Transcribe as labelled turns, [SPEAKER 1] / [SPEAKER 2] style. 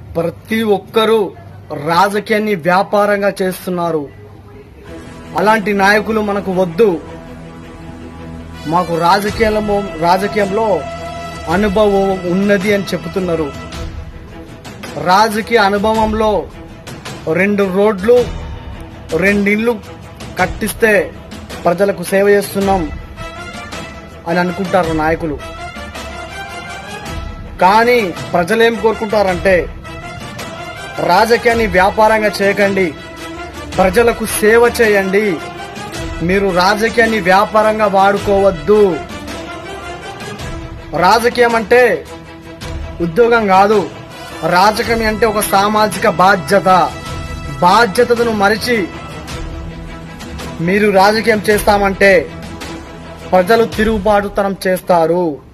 [SPEAKER 1] ప్రతి ఒక్కరూ రాజకీయాన్ని వ్యాపారంగా చేస్తున్నారు అలాంటి నాయకులు మనకు వద్దు మాకు రాజకీయంలో రాజకీయంలో అనుభవం ఉన్నది అని చెబుతున్నారు రాజకీయ అనుభవంలో రెండు రోడ్లు రెండిళ్ళు కట్టిస్తే ప్రజలకు సేవ చేస్తున్నాం అని అనుకుంటారు నాయకులు కానీ ప్రజలు ఏం కోరుకుంటారంటే రాజకీయాన్ని వ్యాపారంగా చేయకండి ప్రజలకు సేవ చేయండి మీరు రాజకీయాన్ని వ్యాపారంగా వాడుకోవద్దు రాజకీయం అంటే ఉద్యోగం కాదు రాజకీయం అంటే ఒక సామాజిక బాధ్యత బాధ్యతను మరిచి మీరు రాజకీయం చేస్తామంటే ప్రజలు తిరుగుబాటుతనం చేస్తారు